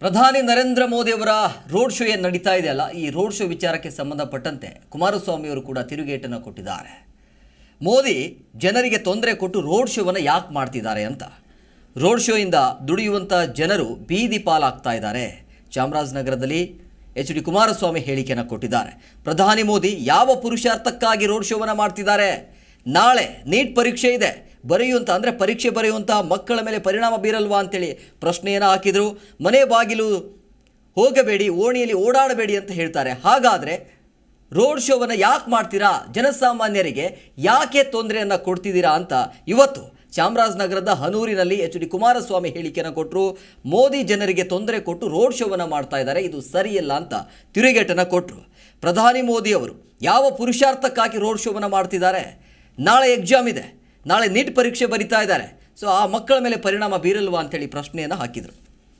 ಪ್ರಧಾನಿ ನರೇಂದ್ರ ಮೋದಿ ಅವರ road show ಏನು ನಡೀತಾ ಇದೆಯಲ್ಲ ಈ ರೋಡ್ ಶೋ ವಿಚಾರಕ್ಕೆ ಸಂಬಂಧಪಟ್ಟಂತೆ ಕುಮಾರಸ್ವಾಮಿ ಅವರು ಕೂಡ ತಿರುಗೇಟನ್ನು ಕೊಟ್ಟಿದ್ದಾರೆ ಮೋದಿ ಜನರಿಗೆ ತೊಂದರೆ ಕೊಟ್ಟು ರೋಡ್ ಶೋವನ್ನು ಯಾಕೆ ಮಾಡ್ತಿದ್ದಾರೆ ಅಂತ ರೋಡ್ ಶೋಯಿಂದ ದುಡಿಯುವಂಥ ಜನರು ಬೀದಿ ಪಾಲಾಗ್ತಾ ಇದ್ದಾರೆ ಚಾಮರಾಜನಗರದಲ್ಲಿ ಎಚ್ ಡಿ ಕುಮಾರಸ್ವಾಮಿ ಹೇಳಿಕೆಯನ್ನು ಕೊಟ್ಟಿದ್ದಾರೆ ಪ್ರಧಾನಿ ಮೋದಿ ಯಾವ ಪುರುಷಾರ್ಥಕ್ಕಾಗಿ ರೋಡ್ ಶೋವನ್ನು ಮಾಡ್ತಿದ್ದಾರೆ ನಾಳೆ ನೀಟ್ ಪರೀಕ್ಷೆ ಇದೆ ಬರೆಯುವಂಥ ಅಂದರೆ ಪರೀಕ್ಷೆ ಬರೆಯುವಂಥ ಮಕ್ಕಳ ಮೇಲೆ ಪರಿಣಾಮ ಬೀರಲ್ವಾ ಅಂತೇಳಿ ಪ್ರಶ್ನೆಯನ್ನು ಹಾಕಿದರು ಮನೆ ಬಾಗಿಲು ಹೋಗಬೇಡಿ ಓಣಿಯಲ್ಲಿ ಓಡಾಡಬೇಡಿ ಅಂತ ಹೇಳ್ತಾರೆ ಹಾಗಾದರೆ ರೋಡ್ ಶೋವನ್ನು ಯಾಕೆ ಮಾಡ್ತೀರಾ ಜನಸಾಮಾನ್ಯರಿಗೆ ಯಾಕೆ ತೊಂದರೆಯನ್ನು ಕೊಡ್ತಿದ್ದೀರಾ ಅಂತ ಇವತ್ತು ಚಾಮರಾಜನಗರದ ಹನೂರಿನಲ್ಲಿ ಎಚ್ ಡಿ ಕುಮಾರಸ್ವಾಮಿ ಹೇಳಿಕೆಯನ್ನು ಕೊಟ್ಟರು ಮೋದಿ ಜನರಿಗೆ ತೊಂದರೆ ಕೊಟ್ಟು ರೋಡ್ ಶೋವನ್ನು ಮಾಡ್ತಾ ಇದ್ದಾರೆ ಇದು ಸರಿಯಲ್ಲ ಅಂತ ತಿರುಗೇಟನ್ನು ಕೊಟ್ಟರು ಪ್ರಧಾನಿ ಮೋದಿ ಅವರು ಯಾವ ಪುರುಷಾರ್ಥಕ್ಕಾಗಿ ರೋಡ್ ಶೋವನ್ನು ಮಾಡ್ತಿದ್ದಾರೆ ನಾಳೆ ಎಕ್ಸಾಮ್ ಇದೆ ನಾಳೆ ನೀಟ್ ಪರೀಕ್ಷೆ ಬರಿತಾ ಇದ್ದಾರೆ ಸೊ ಆ ಮಕ್ಕಳ ಮೇಲೆ ಪರಿಣಾಮ ಬೀರಲ್ವಾ ಅಂತೇಳಿ ಪ್ರಶ್ನೆಯನ್ನು ಹಾಕಿದರು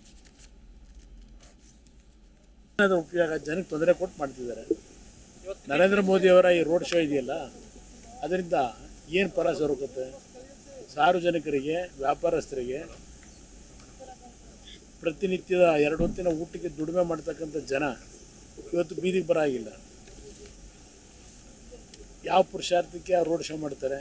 ಅದು ಉಪಯೋಗ ಜನಕ್ಕೆ ತೊಂದರೆ ಕೊಟ್ಟು ಮಾಡ್ತಿದ್ದಾರೆ ನರೇಂದ್ರ ಮೋದಿ ಅವರ ಈ ರೋಡ್ ಶೋ ಇದೆಯಲ್ಲ ಅದರಿಂದ ಏನು ಫಲ ಸೊರಕುತ್ತೆ ಸಾರ್ವಜನಿಕರಿಗೆ ವ್ಯಾಪಾರಸ್ಥರಿಗೆ ಪ್ರತಿನಿತ್ಯದ ಎರಡು ಹೊತ್ತಿನ ಊಟಕ್ಕೆ ದುಡಿಮೆ ಮಾಡ್ತಕ್ಕಂಥ ಜನ ಇವತ್ತು ಬೀದಿಗೆ ಬರಾಗಿಲ್ಲ ಯಾವ ಪುರುಷಾರ್ಥಕ್ಕೆ ಆ ರೋಡ್ ಶೋ ಮಾಡ್ತಾರೆ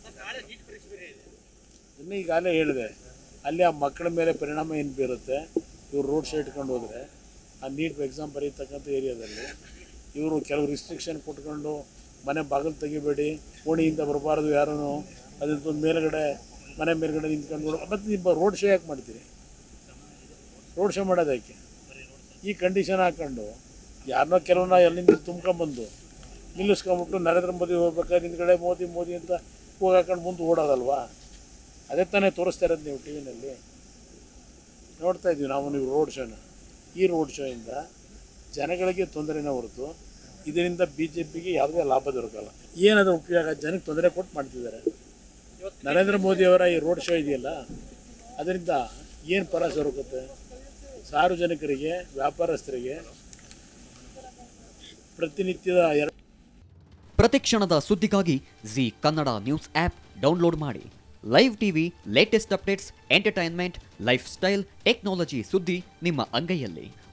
ಇನ್ನು ಈಗಾಗಲೇ ಹೇಳಿದೆ ಅಲ್ಲಿ ಆ ಮಕ್ಕಳ ಮೇಲೆ ಪರಿಣಾಮ ಏನು ಬೀರುತ್ತೆ ಇವ್ರು ರೋಡ್ ಶೋ ಇಟ್ಕೊಂಡು ಹೋದರೆ ಆ ನೀಟ್ ಎಕ್ಸಾಮ್ ಬರೀತಕ್ಕಂಥ ಏರಿಯಾದಲ್ಲಿ ಇವರು ಕೆಲವು ರಿಸ್ಟ್ರಿಕ್ಷನ್ ಕೊಟ್ಕೊಂಡು ಮನೆ ಬಾಗಿಲು ತೆಗಿಬೇಡಿ ಓಣಿಯಿಂದ ಬರಬಾರ್ದು ಯಾರೂ ಅದಂತ ಮೇಲ್ಗಡೆ ಮನೆ ಮೇಲ್ಗಡೆ ನಿಂತ್ಕೊಂಡು ನೋಡು ಮತ್ತು ನಿಮ್ಮ ರೋಡ್ ಶೋ ಯಾಕೆ ಮಾಡ್ತೀರಿ ರೋಡ್ ಶೋ ಮಾಡೋದಕ್ಕೆ ಈ ಕಂಡೀಷನ್ ಹಾಕ್ಕೊಂಡು ಯಾರನ್ನೋ ಕೆಲವನ್ನ ಎಲ್ಲಿಂದ ತುಂಬ್ಕೊಂಬಂದು ನಿಲ್ಲಿಸ್ಕೊಂಬಿಟ್ಟು ನರೇಂದ್ರ ಮೋದಿ ಹೋಗ್ಬೇಕಾದ್ರೆ ಹಿಂದ್ಗಡೆ ಮೋದಿ ಮೋದಿ ಅಂತ ಹೋಗಿ ಹಾಕೊಂಡು ಮುಂದೆ ಓಡೋದಲ್ವಾ ಅದೇ ತಾನೇ ತೋರಿಸ್ತಾ ಇರೋದು ನೀವು ಟಿ ವಿನಲ್ಲಿ ನೋಡ್ತಾ ಇದ್ದೀವಿ ನಾವು ನೀವು ರೋಡ್ ಶೋನ ಈ ರೋಡ್ ಶೋಯಿಂದ ಜನಗಳಿಗೆ ತೊಂದರೆನೇ ಹೊರತು ಇದರಿಂದ ಬಿ ಜೆ ಪಿಗೆ ಯಾವುದೇ ಲಾಭ ದೊರಕಲ್ಲ ಏನದು ಉಪಯೋಗ ಜನಕ್ಕೆ ತೊಂದರೆ ಕೊಟ್ಟು ಮಾಡ್ತಿದ್ದಾರೆ ನರೇಂದ್ರ ಮೋದಿ ಅವರ ಈ ರೋಡ್ ಶೋ ಇದೆಯಲ್ಲ ಅದರಿಂದ ಏನು ಫಲ ಸೊರಕುತ್ತೆ ಸಾರ್ವಜನಿಕರಿಗೆ ವ್ಯಾಪಾರಸ್ಥರಿಗೆ ಪ್ರತಿನಿತ್ಯದ ಎರಡು ಪ್ರತಿಕ್ಷಣದ ಸುದ್ದಿಗಾಗಿ Zee Kannada news app download ಮಾಡಿ live TV latest updates entertainment lifestyle technology ಸುದ್ದಿ ನಿಮ್ಮ ಅಂಗೈಯಲ್ಲಿ